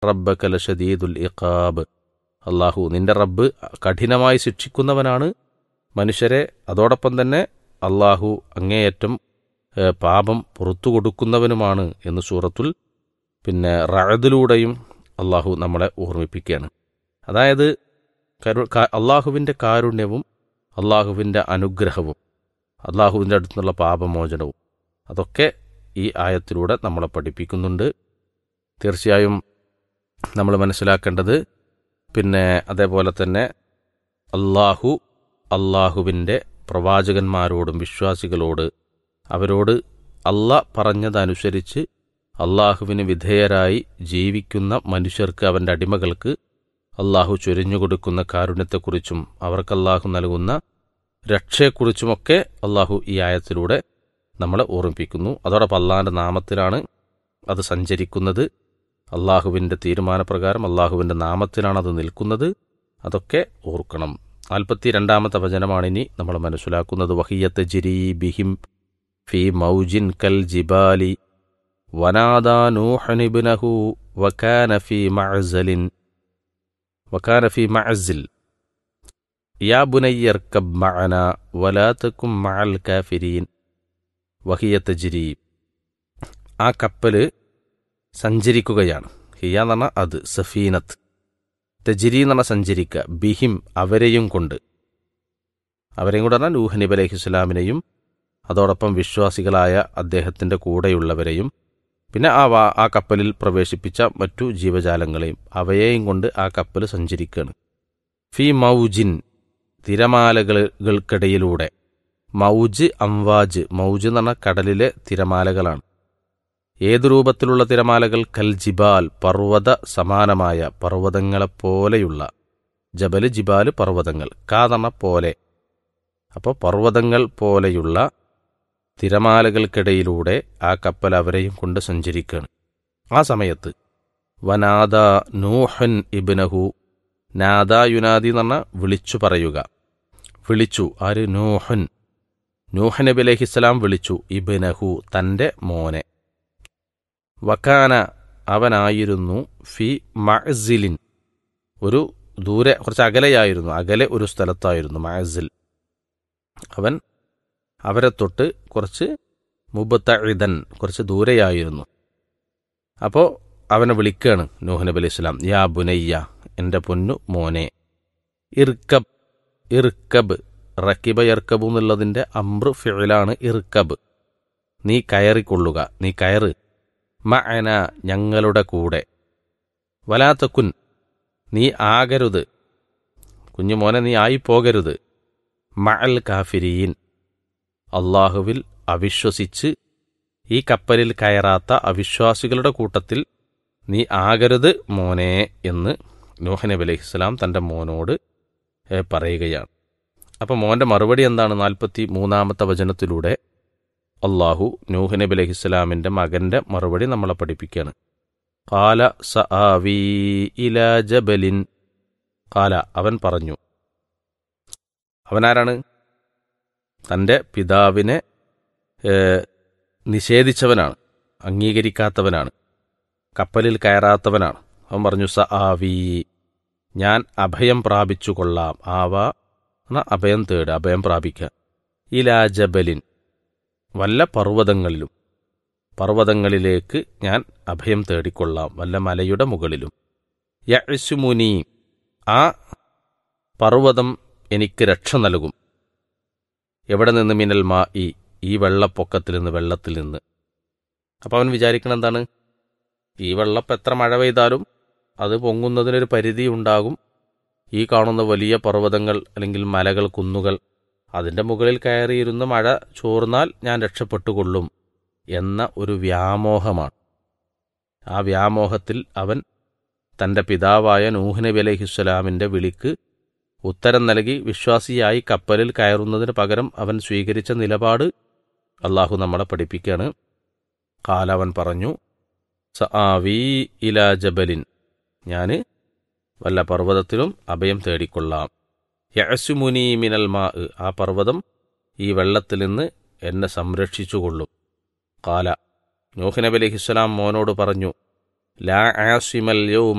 റബ്ബക ലഷദീദുൽ ഇഖാബ് അള്ളാഹു നിന്റെ റബ്ബ് കഠിനമായി ശിക്ഷിക്കുന്നവനാണ് മനുഷ്യരെ അതോടൊപ്പം തന്നെ അള്ളാഹു അങ്ങേയറ്റം ഏ, പാപം പുറത്തു കൊടുക്കുന്നവനുമാണ് എന്ന് സൂറത്തുൽ പിന്നെ റഅദിലൂടെയും അള്ളാഹു നമ്മളെ ഓർമ്മിപ്പിക്കുകയാണ് അതായത് കരു കാ- അള്ളാഹുവിൻ്റെ കാരുണ്യവും അള്ളാഹുവിൻ്റെ അനുഗ്രഹവും അള്ളാഹുവിൻ്റെ അടുത്തുനിന്നുള്ള പാപമോചനവും അതൊക്കെ ഈ ആയത്തിലൂടെ നമ്മളെ പഠിപ്പിക്കുന്നുണ്ട് തീർച്ചയായും നമ്മൾ മനസ്സിലാക്കേണ്ടത് പിന്നെ അതേപോലെ തന്നെ അള്ളാഹു അള്ളാഹുവിൻ്റെ പ്രവാചകന്മാരോടും വിശ്വാസികളോട് അവരോട് അല്ല പറഞ്ഞതനുസരിച്ച് അള്ളാഹുവിന് വിധേയരായി ജീവിക്കുന്ന മനുഷ്യർക്ക് അവൻ്റെ അടിമകൾക്ക് അള്ളാഹു ചൊരിഞ്ഞുകൊടുക്കുന്ന കാരുണ്യത്തെക്കുറിച്ചും അവർക്ക് അള്ളാഹു നൽകുന്ന രക്ഷയെക്കുറിച്ചുമൊക്കെ അള്ളാഹു ഈ ആയത്തിലൂടെ നമ്മളെ ഓർമ്മിപ്പിക്കുന്നു അതോടൊപ്പം അള്ളാഹിൻ്റെ നാമത്തിലാണ് അത് സഞ്ചരിക്കുന്നത് അള്ളാഹുവിൻ്റെ തീരുമാനപ്രകാരം അള്ളാഹുവിൻ്റെ നാമത്തിലാണ് അത് നിൽക്കുന്നത് അതൊക്കെ ഓർക്കണം നാൽപ്പത്തി രണ്ടാമത്തെ വചനമാണിനി നമ്മൾ മനസ്സിലാക്കുന്നത് വഹിയത്ത് ജിരി ബിഹിം ഫി മൗജിൻ കൽ ജിബാലി വനാദാ നൂഹനിബ്നഹു വകാന ഫി മഅ്സലിൻ വകാന ഫി മഅ്സിൽ യാ ബുനയ്യർക്കബ് മഅന വലാ തകും മഅൽ കാഫിരീൻ വഹിയത്ത് ജിരി ആ കപ്പല് സഞ്ചരിക്കുകയാണ് ഹിയ എന്ന് പറഞ്ഞാൽ അത് സഫീനത്ത് തെജിരി എന്ന് പറഞ്ഞാൽ സഞ്ചരിക്കുക ബിഹിം അവരെയും കൊണ്ട് അവരെയും കൂടെ പറഞ്ഞാൽ നൂഹ് നബി അലൈഹി ഇസ്ലാമിനെയും അതോടൊപ്പം വിശ്വാസികളായ അദ്ദേഹത്തിൻ്റെ കൂടെയുള്ളവരെയും പിന്നെ ആ വാ ആ കപ്പലിൽ പ്രവേശിപ്പിച്ച മറ്റു ജീവജാലങ്ങളെയും അവയെയും കൊണ്ട് ആ കപ്പൽ സഞ്ചരിക്കുകയാണ് ഫി മൗജിൻ തിരമാലകൾക്കിടയിലൂടെ മൗജ് അംവാജ് മൗജ് എന്ന് പറഞ്ഞാൽ കടലിലെ തിരമാലകളാണ് ഏതു രൂപത്തിലുള്ള തിരമാലകൾ കൽ ജിബാൽ പർവ്വത സമാനമായ പർവ്വതങ്ങളെപ്പോലെയുള്ള ജബല് ജിബാല് പർവ്വതങ്ങൾ കാതണ പോലെ അപ്പോൾ പർവ്വതങ്ങൾ പോലെയുള്ള തിരമാലകൾക്കിടയിലൂടെ ആ കപ്പൽ അവരെയും കൊണ്ട് സഞ്ചരിക്കുകയാണ് ആ സമയത്ത് വനാദ നൂഹൻ ഇബ്നഹു നാദ യുനാദി എന്ന് പറഞ്ഞാൽ വിളിച്ചു പറയുക വിളിച്ചു ആര് നൂഹൻ നൂഹ് നബി അലഹിസ്സലാം വിളിച്ചു ഇബ്നഹു തൻ്റെ മോനെ വക്കാന അവനായിരുന്നു ഫി മഅസിലിൻ ഒരു ദൂരെ കുറച്ച് അകലെയായിരുന്നു അകലെ ഒരു സ്ഥലത്തായിരുന്നു മഅസിൽ അവൻ അവരെ തൊട്ട് കുറച്ച് മുബത്തഇദൻ കുറച്ച് ദൂരെയായിരുന്നു അപ്പോൾ അവനെ വിളിക്കുകയാണ് നൂഹ് നബി അലൈഹി സ്വലാം യാ ബുനയ്യ എൻ്റെ പൊന്നു മോനെ ഇർക്കബ് ഇർക്കബ് റക്കിബ ഇർക്കബ് എന്നുള്ളതിൻ്റെ അമ്ര ഫിഴലാണ് ഇർക്കബ് നീ കയറിക്കൊള്ളുക നീ കയറ് മഅന ഞങ്ങളുടെ കൂടെ വലാത്തക്കുൻ നീ ആകരുത് കുഞ്ഞുമോനെ നീ ആയി പോകരുത് മഅൽ കാഫിരീൻ അള്ളാഹുവിൽ അവിശ്വസിച്ച് ഈ കപ്പലിൽ കയറാത്ത അവിശ്വാസികളുടെ കൂട്ടത്തിൽ നീ ആകരുത് മോനെ എന്ന് നൂഹ് നബി അലൈഹിസ്സലാം തൻ്റെ മോനോട് ഏ, പറയുകയാണ് അപ്പം മോൻ്റെ മറുപടി എന്താണ് നാൽപ്പത്തി മൂന്നാമത്തെ വചനത്തിലൂടെ അള്ളാഹു നൂഹ് നബി അലൈഹിസ്സലാമിൻ്റെ മകൻ്റെ മറുപടി നമ്മളെ പഠിപ്പിക്കുകയാണ് കാല സ ആവി ഇല ജബലിൻ കാല അവൻ പറഞ്ഞു അവനാരാണ് തൻ്റെ പിതാവിനെ ഏ, നിഷേധിച്ചവനാണ് അംഗീകരിക്കാത്തവനാണ് കപ്പലിൽ കയറാത്തവനാണ് അവൻ പറഞ്ഞു സ ആവി ഞാൻ അഭയം പ്രാപിച്ചു കൊള്ളാം ആവ എന്നാ അഭയം തേട് അഭയം പ്രാപിക്കുക ഇലാ ജബലിൻ വല്ല പർവ്വതങ്ങളിലും പർവ്വതങ്ങളിലേക്ക് ഞാൻ അഭയം തേടിക്കൊള്ളാം വല്ല മലയുടെ മുകളിലും യസുമുനി ആ പർവ്വതം എനിക്ക് രക്ഷ നൽകും എവിടെ നിന്ന് മിനൽ മാ ഈ ഈ വെള്ളപ്പൊക്കത്തിൽ നിന്ന് വെള്ളത്തിൽ നിന്ന് അപ്പം അവൻ വിചാരിക്കണം എന്താണ് ഈ വെള്ളം എത്ര മഴ പെയ്താലും അത് പൊങ്ങുന്നതിനൊരു പരിധി ഉണ്ടാകും ഈ കാണുന്ന വലിയ പർവ്വതങ്ങൾ അല്ലെങ്കിൽ മലകൾ കുന്നുകൾ അതിൻ്റെ മുകളിൽ കയറിയിരുന്ന് മഴ ചോർന്നാൽ ഞാൻ രക്ഷപ്പെട്ടുകൊള്ളും എന്ന ഒരു വ്യാമോഹമാണ് ആ വ്യാമോഹത്തിൽ അവൻ തൻ്റെ പിതാവായ നൂഹ് നബി അലഹിസ്സലാമിൻ്റെ വിളിക്ക് ഉത്തരം നൽകി വിശ്വാസിയായി കപ്പലിൽ കയറുന്നതിന് പകരം അവൻ സ്വീകരിച്ച നിലപാട് അള്ളാഹു നമ്മളെ പഠിപ്പിക്കുകയാണ് കാലവൻ പറഞ്ഞു സ ആവി ഇലാ ജബലിൻ ഞാൻ വല്ല പർവ്വതത്തിലും അഭയം തേടിക്കൊള്ളാം യഅസുമുനി മിനൽ മാ ആ പർവ്വതം ഈ വെള്ളത്തിൽ നിന്ന് എന്നെ സംരക്ഷിച്ചുകൊള്ളും കാല നൂഹ് നബി അലൈഹിസ്സലാം മോനോട് പറഞ്ഞു ലാ ആസിമൽ യൗമ